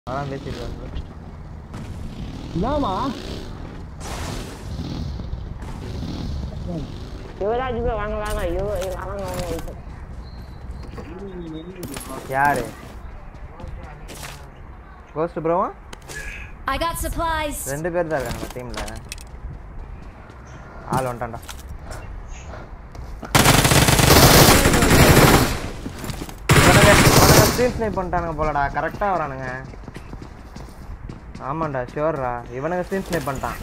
அதான் பேசிட்டு இருக்கேன் என்னமா யுவராஜ் ப்ரோ வாங்க வாங்க யுவ யுவ- வாங்க வாங்க யாரு கோஸ்ட் ப்ரோவா I got supplies. ரெண்டு பேர் தான் இருக்காங்க டீம்ல ஆள் வந்துட்டான்டா ஸ்ட்ரீட் ஸ்னைப் பண்ணிட்டானுங்க போலடா கரெக்டா வரானுங்க ஆமாண்டா ஷியோர்ரா இவனுங்க ஸ்ட்ரீம் ஸ்னைப் பண்ணிட்டான்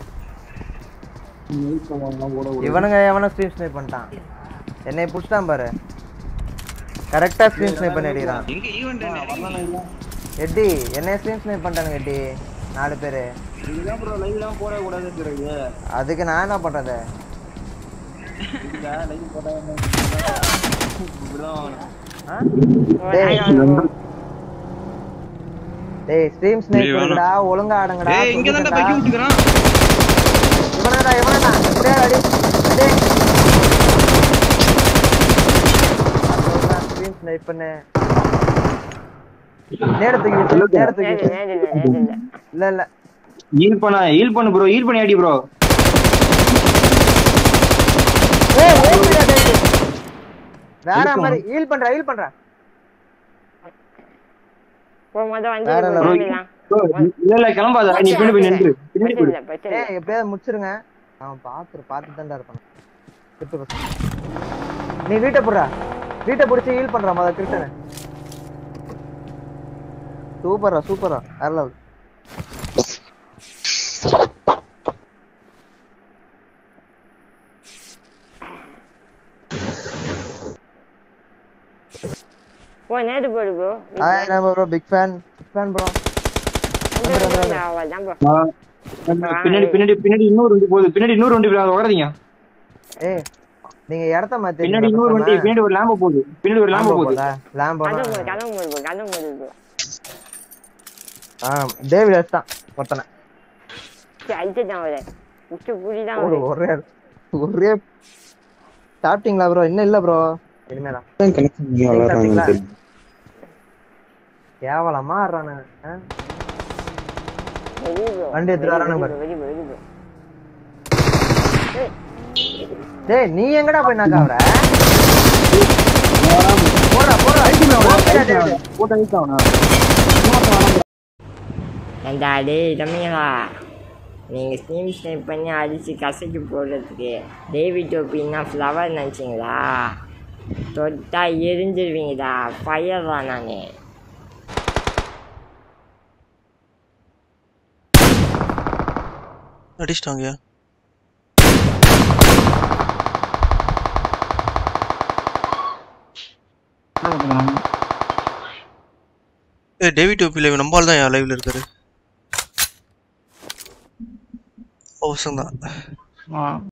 இவனுங்க எவனோ ஸ்ட்ரீம் ஸ்னைப் பண்ணிட்டான் என்னை புடிச்சிட்டான் பாரு கரெக்டா ஸ்ட்ரீம் ஸ்னைப் பண்ணி அடிக்கிறான் எங்க ஈவென்ட் எட்டி என்னைய ஸ்ட்ரீம் ஸ்னைப் பண்ணிட்டானுங்க எட்டி நாலு பேரு இதுதான் ப்ரோ லைவ்லாம் போடக்கூடாது பிறகு அதுக்கு நான் என்ன பண்றது இல்ல லைவ் போட்டா என்ன இப்படிதான் ஆ? டேய் டேய் ஸ்ட்ரீம் ஸ்னைப் டேய், வேணாம். பண்ணுடா ஒழுங்கா ஆடுங்கடா ஏய் இங்க தான் பைக் விட்டுக்கறான் இவனடா இவனடா டேய் அடி டேய் ஸ்ட்ரீம் ஸ்னைப் பண்ணு நேரத்துக்கு விட்டு நேரத்துக்கு நேது விட்டு. நேது இல்ல நேது இல்ல இல்ல இல்ல ஹீல் பண்ண ஹீல் பண்ணு ப்ரோ ஹீல் பண்ணி அடி ப்ரோ ஏய் ஓடுடா டேய் வேற மாதிரி ஹீல் பண்றா ஹீல் பண்றா போ முத வந்து வேற level. வாங்கிடலாம் இல்ல இல்ல கிளம்பாத நீ பின்னாடி போய் நின்று பின்னாடி பிரச்சனை போய் இல்ல பிரச்சனை ஏய் இல்ல எப்படியாவது முடிச்சிருங்க அவன் பாத்து பார்த்து தான்டா இருப்பான் கிட்ட போ. நீ வீட்டை போடுறா வீட்டை பிடிச்சி ஹீல் பண்றா முத கிருஷ்ணனை சூப்பரா சூப்பரா வேற லெவல் போ நேது போடு ப்ரோ ஹாய் நம்ம bro big fan big fan bro அவ்வளவுதான் ப்ரோ ஆ. பின்னாடி பின்னாடி பின்னாடி இன்னொரு வண்டி போகுது பின்னாடி இன்னொரு வண்டி போகுது உட்காரீங்க ஏய் நீங்க இடத்த மாத்தி பின்னாடி இன்னொரு வண்டி பின்னாடி ஒரு லாம்போ போகுது பின்னாடி ஒரு லாம்போ போகுது லாம்போ கதவு மூடு கதவு மூடு ப்ரோ கதவு மூடு ப்ரோ ஆ டேவிட் தான் ஒருத்தனை அடிச்சு தான் வர உச்சு புடி தான் ஒரு வருது. ஒரே ஒரே சாப்பிட்டீங்களா ப்ரோ இன்னும் இல்ல ப்ரோ இனிமேதான் சாப்பிட்டீங்களா? கேவலமா ஆடுறானுங்க ஆ? வெடி ப்ரோ வண்டி எடுத்துட்டு வரானுங்க பாரு. வெடி ப்ரோ வெடி ப்ரோ டேய் நீ எங்கடா போய் நாக்க ஆவற போடா போடா போடா, டேய். போட்டோ யூஸ் ஆகணா ஏண்டா டேய் தம்பிங்களா நீங்கள் ஸ்னீம் ஸ்னைப் பண்ணி அடித்து கசக்கி போடுறதுக்கு டேவிட் டோப்பின்னா ஃப்ளவர் நினச்சிங்களா தொட்டா எரிஞ்சிருவீங்கடா ஃபயர் தான் நான் அடிச்சிட்டாங்க ஏ டேவிட் ஓபி லைவ் நம்பால் தான் என் லைவ்ல இருக்காரு அவசரம் தான்